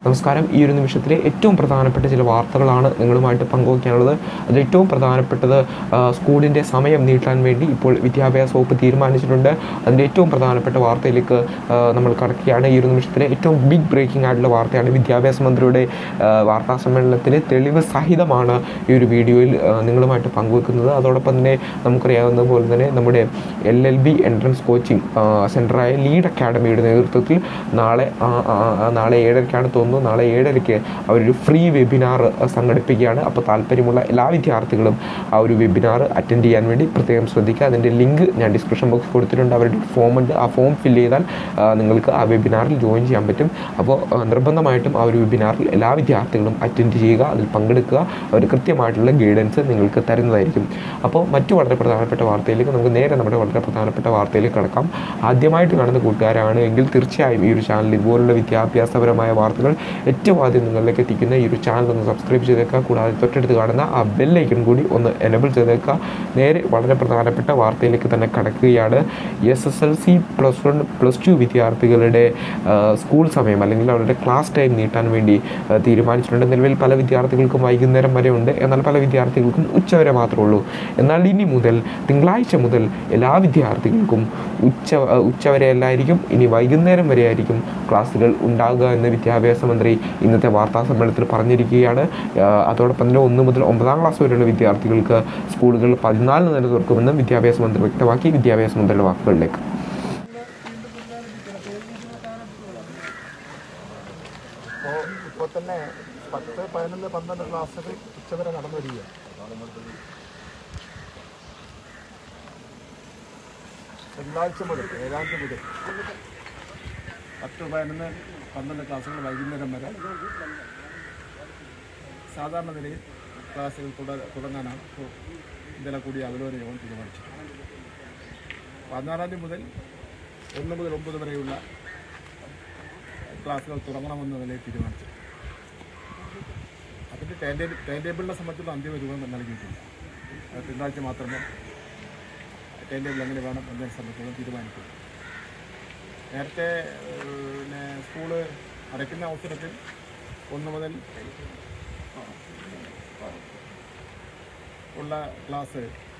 നമസ്കാരം ഈ ഒരു നിമിഷത്തിലെ ഏറ്റവും പ്രധാനപ്പെട്ട ചില വാർത്തകളാണ് നിങ്ങളുമായിട്ട് പങ്കുവയ്ക്കാനുള്ളത് അതിൽ ഏറ്റവും പ്രധാനപ്പെട്ടത് ആ, സ്കൂളിൻ്റെ സമയം നീട്ടാൻ വേണ്ടി ഇപ്പോൾ വിദ്യാഭ്യാസ വകുപ്പ് തീരുമാനിച്ചിട്ടുണ്ട് അതിൻ്റെ ഏറ്റവും പ്രധാനപ്പെട്ട വാർത്തയിലേക്ക് ആ, നമ്മൾ കടക്കുകയാണ് ഈ ഒരു നിമിഷത്തിലെ ഏറ്റവും ബിഗ് ബ്രേക്കിംഗ് ആയിട്ടുള്ള വാർത്തയാണ് വിദ്യാഭ്യാസ മന്ത്രിയുടെ ആ, വാർത്താ സമ്മേളനത്തിൽ തെളിവ് സഹിതമാണ് ഈ ഒരു വീഡിയോയിൽ ആ, നിങ്ങളുമായിട്ട് പങ്കുവെക്കുന്നത് അതോടൊപ്പം തന്നെ നമുക്കറിയാവുന്ന പോലെ തന്നെ നമ്മുടെ L L B entrance coaching സെൻ്ററായ ലീഡ് അക്കാഡമിയുടെ നേതൃത്വത്തിൽ നാളെ ആ, ആ, ആ, നാളെ ഏഴരയ്ക്കാണ് തോന്നുന്നു നാളെ ഏഴരയ്ക്ക് അവരൊരു ഫ്രീ വെബിനാർ സംഘടിപ്പിക്കുകയാണ് അപ്പോൾ താല്പര്യമുള്ള എല്ലാ വിദ്യാർത്ഥികളും ആ ഒരു വെബിനാർ അറ്റൻഡ് ചെയ്യാൻ വേണ്ടി പ്രത്യേകം ശ്രദ്ധിക്കുക അതിൻ്റെ ലിങ്ക് ഞാൻ ഡിസ്ക്രിപ്ഷൻ ബോക്സിൽ കൊടുത്തിട്ടുണ്ട് അവരുടെ ഫോം ഉണ്ട് ആ ഫോം ഫില്ല് ചെയ്താൽ ആ, നിങ്ങൾക്ക് ആ വെബിനാറിൽ ജോയിൻ ചെയ്യാൻ പറ്റും അപ്പോൾ ആ, നിർബന്ധമായിട്ടും ആ ഒരു വെബിനാറിൽ എല്ലാ വിദ്യാർത്ഥികളും അറ്റൻഡ് ചെയ്യുക അതിൽ പങ്കെടുക്കുക അവർ കൃത്യമായിട്ടുള്ള ഗൈഡൻസ് നിങ്ങൾക്ക് തരുന്നതായിരിക്കും അപ്പോൾ മറ്റു വളരെ പ്രധാനപ്പെട്ട വാർത്തയിലേക്ക് നമുക്ക് നേരെ നമ്മുടെ വളരെ പ്രധാനപ്പെട്ട വാർത്തയിലേക്ക് കടക്കാം ആദ്യമായിട്ട് കാണുന്ന കൂട്ടുകാരാണ് എങ്കിൽ തീർച്ചയായും ഈ ഒരു ചാനൽ ഇതുപോലുള്ള വിദ്യാഭ്യാസപരമായ വാർത്തകൾ ഏറ്റവും ആദ്യം നിങ്ങളിലേക്ക് എത്തിക്കുന്ന ഈ ഒരു ചാനൽ ഒന്ന് സബ്സ്ക്രൈബ് ചെയ്തേക്കുക കൂടാതെ തൊട്ടടുത്ത് കാണുന്ന ആ ബെല്ലൈക്കൺ കൂടി ഒന്ന് എനബിൾ ചെയ്തേക്കുക നേരെ വളരെ പ്രധാനപ്പെട്ട വാർത്തയിലേക്ക് തന്നെ കടക്കുകയാണ് S S L C plus one plus two വിദ്യാർത്ഥികളുടെ ആ, സ്കൂൾ സമയം അല്ലെങ്കിൽ അവരുടെ ക്ലാസ് ടൈം നീട്ടാൻ വേണ്ടി ആ, തീരുമാനിച്ചിട്ടുണ്ട് നിലവിൽ പല വിദ്യാർത്ഥികൾക്കും വൈകുന്നേരം വരെ ഉണ്ട് എന്നാൽ പല വിദ്യാർത്ഥികൾക്കും ഉച്ചവരെ മാത്രമേ ഉള്ളൂ എന്നാൽ ഇനി മുതൽ തിങ്കളാഴ്ച മുതൽ എല്ലാ വിദ്യാർത്ഥികൾക്കും ഉച്ച ആ, ഉച്ചവരെ അല്ലായിരിക്കും ഇനി വൈകുന്നേരം വരെ ആയിരിക്കും ക്ലാസ്സുകൾ ഉണ്ടാകുക എന്ന് വിദ്യാഭ്യാസ മന്ത്രി ഇന്നത്തെ വാർത്താ സമ്മേളനത്തിൽ പറഞ്ഞിരിക്കുകയാണ് ആ, അതോടൊപ്പം തന്നെ ഒന്ന് മുതൽ ഒമ്പതാം ക്ലാസ് വരെയുള്ള വിദ്യാർത്ഥികൾക്ക് സ്കൂളുകൾ പതിനാലിന് തന്നെ തുറക്കുമെന്നും വിദ്യാഭ്യാസ മന്ത്രി വ്യക്തമാക്കി വിദ്യാഭ്യാസ മന്ത്രിയുടെ വാക്കുകളിലേക്ക് അപ്പോൾ ഇപ്പോൾ തന്നെ പത്ത് പതിനൊന്ന് പന്ത്രണ്ട് ക്ലാസ്സുകൾ ഉച്ചവരെ നടന്നു വരികയാണ് തിങ്കളാഴ്ച മുതൽ ഏഴാം തീയതി മുതൽ പത്ത് പതിനൊന്ന് പന്ത്രണ്ട് ക്ലാസ്സുകൾ വൈകുന്നേരം വരെ സാധാരണ നിലയിൽ ക്ലാസ്സുകൾ തുട തുടങ്ങാനാണ് ഇപ്പോൾ ഇന്നലെ കൂടി അവലോകന യോഗം തീരുമാനിച്ചത് പതിനാറാം തീയതി മുതൽ ഒന്ന് മുതൽ ഒമ്പത് വരെയുള്ള ക്ലാസ്സുകൾ തുടങ്ങണമെന്ന നിലയിൽ തീരുമാനിച്ചു അതിൻ്റെ ടൈം ടേബിൾ ടൈം ടേബിളിനെ സംബന്ധിച്ചുള്ള അന്തിമ രൂപം നൽകിയിട്ടില്ല അത് തിങ്കളാഴ്ച മാത്രമേ ടൈം ടേബിൾ എങ്ങനെ വേണം എന്നതിനെ സംബന്ധിച്ചുള്ള തീരുമാനിക്കും നേരത്തെ ഏഹ്, പിന്നെ സ്കൂള് അടയ്ക്കുന്ന അവസരത്തിൽ ഒന്ന് മുതൽ ഉള്ള ക്ലാസ്